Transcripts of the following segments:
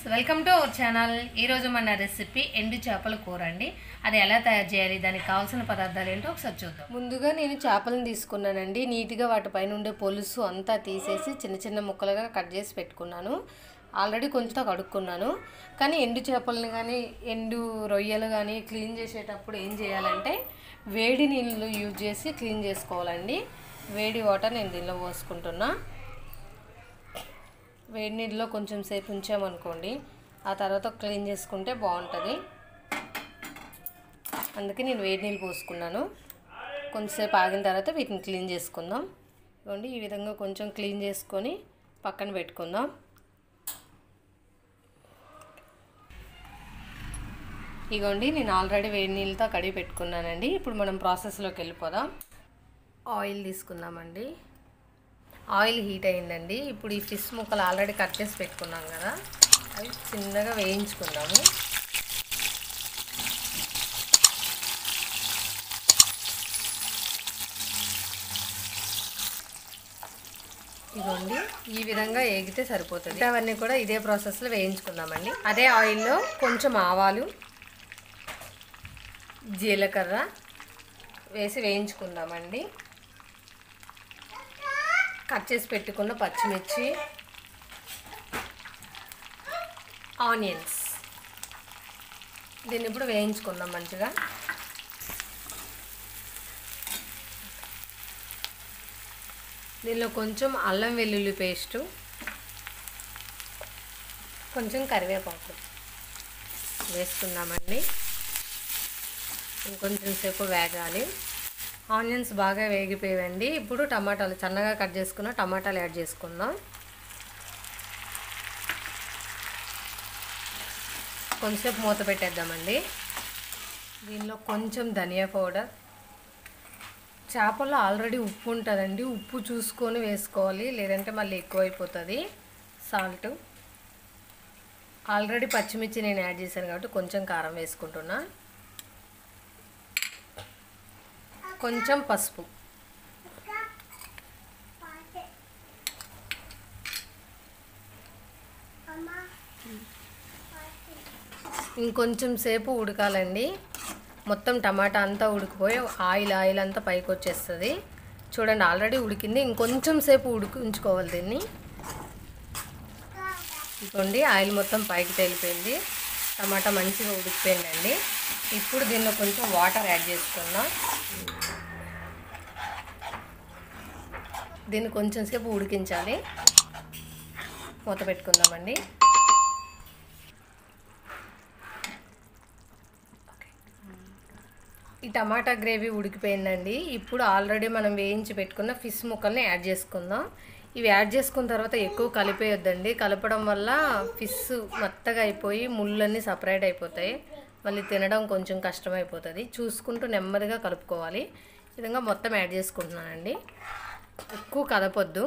welcome to our channel ఈరోజు మన recipe ఎండు చేపల కూర అండి అది ఎలా తయారు చేయాలి దానికి కావాల్సిన పదార్థాలు ఏంటో ఒకసారి చూద్దాం ముందుగా నేను చేపలను తీసుకున్నానండి నీట్గా వాటిపైన ఉండే పొలుసు అంతా తీసేసి చిన్న చిన్న ముక్కలుగా కట్ చేసి పెట్టుకున్నాను ఆల్రెడీ కొంచెం కడుక్కున్నాను కానీ ఎండు చేపలను కానీ ఎండు రొయ్యలు కానీ క్లీన్ చేసేటప్పుడు ఏం చేయాలంటే వేడి నీళ్ళు యూజ్ చేసి క్లీన్ చేసుకోవాలండి వేడి వాటర్ నేను దీనిలో పోసుకుంటున్నా వేడి నీళ్ళలో కొంచెం సేపు ఉంచామనుకోండి ఆ తర్వాత క్లీన్ చేసుకుంటే బాగుంటుంది అందుకే నేను వేడి నీళ్ళు పోసుకున్నాను కొంచెంసేపు ఆగిన తర్వాత వీటిని క్లీన్ చేసుకుందాం ఇదిగోండి ఈ విధంగా కొంచెం క్లీన్ చేసుకొని పక్కన పెట్టుకుందాం ఇగోండి నేను ఆల్రెడీ వేడి నీళ్ళతో కడిగి పెట్టుకున్నానండి ఇప్పుడు మనం ప్రాసెస్లోకి వెళ్ళిపోదాం ఆయిల్ తీసుకుందామండి ఆయిల్ హీట్ అయిందండి ఇప్పుడు ఈ ఫిష్ ముక్కలు ఆల్రెడీ కట్ చేసి పెట్టుకున్నాం కదా అవి చిన్నగా వేయించుకుందాము ఇదిగోండి ఈ విధంగా ఏగితే సరిపోతుంది అవన్నీ కూడా ఇదే ప్రాసెస్లో వేయించుకుందామండి అదే ఆయిల్లో కొంచెం ఆవాలు జీలకర్ర వేసి వేయించుకుందామండి కట్ చేసి పెట్టుకున్న పచ్చిమిర్చి ఆనియన్స్ దీన్ని ఇప్పుడు వేయించుకుందాం మంచిగా దీనిలో కొంచెం అల్లం వెల్లుల్లి పేస్టు కొంచెం కరివేపాకు వేసుకుందామండి ఇంకొంచెం సేపు వేగాలి ఆనియన్స్ బాగా వేగిపోయాయండి ఇప్పుడు టమాటాలు సన్నగా కట్ చేసుకున్న టమాటాలు యాడ్ చేసుకుందాం కొంచెంసేపు మూత పెట్టేద్దామండి దీనిలో కొంచెం ధనియా పౌడర్ చేపల్లో ఆల్రెడీ ఉప్పు ఉంటుందండి ఉప్పు చూసుకొని వేసుకోవాలి లేదంటే మళ్ళీ ఎక్కువైపోతుంది సాల్ట్ ఆల్రెడీ పచ్చిమిర్చి నేను యాడ్ చేశాను కాబట్టి కొంచెం కారం వేసుకుంటున్నా కొంచెం పసుపు ఇంకొంచెం సేపు ఉడకాలండి మొత్తం టమాటా అంతా ఉడికిపోయి ఆయిల్ ఆయిల్ అంతా పైకి వచ్చేస్తుంది చూడండి ఆల్రెడీ ఉడికింది ఇంకొంచెం సేపు ఉడికి ఉంచుకోవాలి దీన్ని ఇదిగోండి ఆయిల్ మొత్తం పైకి తేలిపోయింది టమాటా మంచిగా ఉడికిపోయిందండి ఇప్పుడు దీనిలో కొంచెం వాటర్ యాడ్ చేసుకుందాం దీన్ని కొంచెం సేపు ఉడికించాలి మూత పెట్టుకుందామండి ఈ టమాటా గ్రేవీ ఉడికిపోయిందండి ఇప్పుడు ఆల్రెడీ మనం వేయించి పెట్టుకున్న ఫిష్ ముక్కల్ని యాడ్ చేసుకుందాం ఇవి యాడ్ చేసుకున్న తర్వాత ఎక్కువ కలిపేయొద్దండి కలపడం వల్ల ఫిష్ మెత్తగా అయిపోయి ముళ్ళన్నీ సపరేట్ అయిపోతాయి మళ్ళీ తినడం కొంచెం కష్టమైపోతుంది చూసుకుంటూ నెమ్మదిగా కలుపుకోవాలి ఈ విధంగా మొత్తం యాడ్ చేసుకుంటున్నానండి ఎక్కువ కదపొద్దు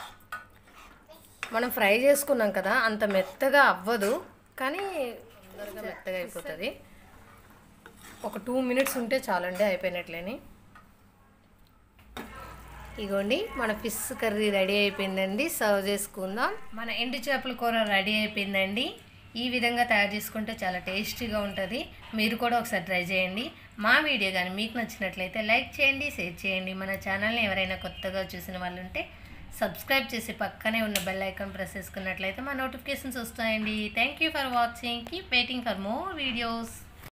మనం ఫ్రై చేసుకున్నాం కదా అంత మెత్తగా అవ్వదు కానీ తొందరగా మెత్తగా అయిపోతుంది ఒక టూ మినిట్స్ ఉంటే చాలండి అయిపోయినట్లేని ఇగోండి మన ఫిష్ కర్రీ రెడీ అయిపోయిందండి సర్వ్ చేసుకుందాం మన ఎండు చేపల కూర రెడీ అయిపోయిందండి ఈ విధంగా తయారు చేసుకుంటే చాలా టేస్టీగా ఉంటుంది మీరు కూడా ఒకసారి ట్రై చేయండి మా వీడియో కానీ మీకు నచ్చినట్లయితే లైక్ చేయండి షేర్ చేయండి మన ఛానల్ని ఎవరైనా కొత్తగా చూసిన వాళ్ళు ఉంటే సబ్స్క్రైబ్ చేసి పక్కనే ఉన్న బెల్ ఐకాన్ ప్రెస్ చేసుకున్నట్లయితే మా నోటిఫికేషన్స్ వస్తాయండి thank you for watching keep waiting for more videos